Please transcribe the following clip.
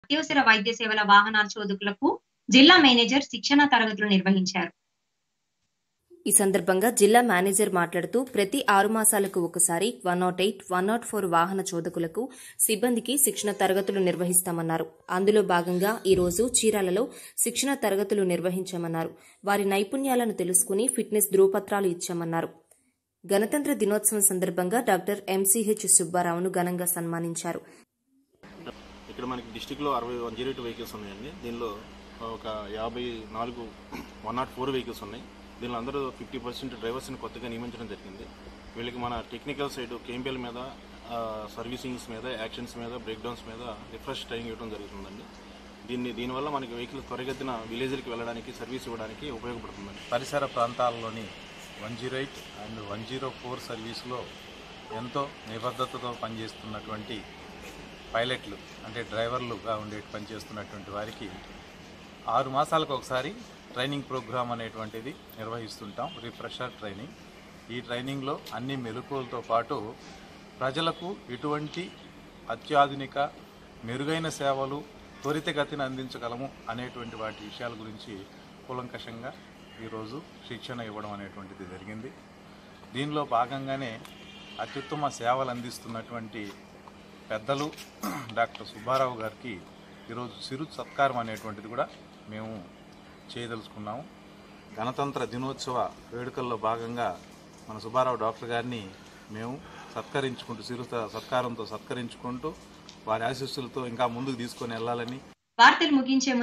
అత్యవసర వైద్య సేవల వాహనాల చోదకులకు జిల్లా మేనేజర్ శిక్షణ తరగతులు నిర్వహించారు ఈ సందర్భంగా జిల్లా మేనేజర్ మాట్లాడుతూ ప్రతి ఆరు మాసాలకు ఒకసారి one nought eight one nought four వాహన చోదకులకు సిబ్బందికి శిక్షణ తరగతులు నిర్వహిస్తామన్నారు అందులో భాగంగా ఈ రోజు చీరాలలో శిక్షణ తరగతులు నిర్వహించామన్నారు వారి నైపుణ్యాలను తెలుసుకుని ఫిట్నెస్ ధృవపత్రాలు ఇచ్చామన్నారు గణతంత్ర దినోత్సవం సందర్భంగా డాక్టర్ ఎంసీహెచ్ సుబ్బారావును ఘనంగా సన్మానించారు ఇక్కడ మనకి డిస్టిక్లో అరవై వన్ జీరో ఎయిట్ వెహికల్స్ ఉన్నాయండి దీనిలో ఒక యాభై నాలుగు వన్ నాట్ ఫోర్ వెహికల్స్ ఉన్నాయి దీనిలో అందరూ ఫిఫ్టీ పర్సెంట్ డ్రైవర్స్ని కొత్తగా నియమించడం జరిగింది వీళ్ళకి మన టెక్నికల్ సైడ్ కేంపిఎల్ మీద ఆ, సర్వీసింగ్స్ మీద యాక్షన్స్ మీద బ్రేక్ డౌన్స్ మీద రిఫ్రెష్ ట్రైనింగ్ ఇవ్వడం జరుగుతుందండి దీన్ని దీనివల్ల మనకి వెహికల్ త్వరగతిన విలేజ్లకి వెళ్ళడానికి సర్వీస్ ఇవ్వడానికి ఉపయోగపడుతుందండి పరిసర ప్రాంతాల్లోని one zero eight and one zero four సర్వీస్లో ఎంతో నిబద్ధతతో పనిచేస్తున్నటువంటి పైలట్లు అంటే డ్రైవర్లుగా ఉండే పనిచేస్తున్నటువంటి వారికి ఆరు మాసాలకు ఒకసారి ట్రైనింగ్ ప్రోగ్రామ్ అనేటువంటిది నిర్వహిస్తుంటాం రిఫ్రెషర్ ట్రైనింగ్ ఈ ట్రైనింగ్లో అన్ని మెలకువలతో పాటు ప్రజలకు ఎటువంటి అత్యాధునిక మెరుగైన సేవలు త్వరితగతిన అందించగలము అనేటువంటి వాటి విషయాల గురించి కూలంకషంగా ఈరోజు శిక్షణ ఇవ్వడం అనేటువంటిది జరిగింది దీనిలో భాగంగానే అత్యుత్తమ సేవలు అందిస్తున్నటువంటి పెద్దలు డాక్టర్ సుబ్బారావు గారికి ఈరోజు సిరు సత్కారం అనేటువంటిది కూడా మేము చేయదలుచుకున్నాము గణతంత్ర దినోత్సవ వేడుకల్లో భాగంగా మన సుబ్బారావు డాక్టర్ గారిని మేము సత్కరించుకుంటూ సిరు సత్కారంతో సత్కరించుకుంటూ వారి ఆశీస్సులతో ఇంకా ముందుకు తీసుకొని వెళ్ళాలని వార్తలు ముగించే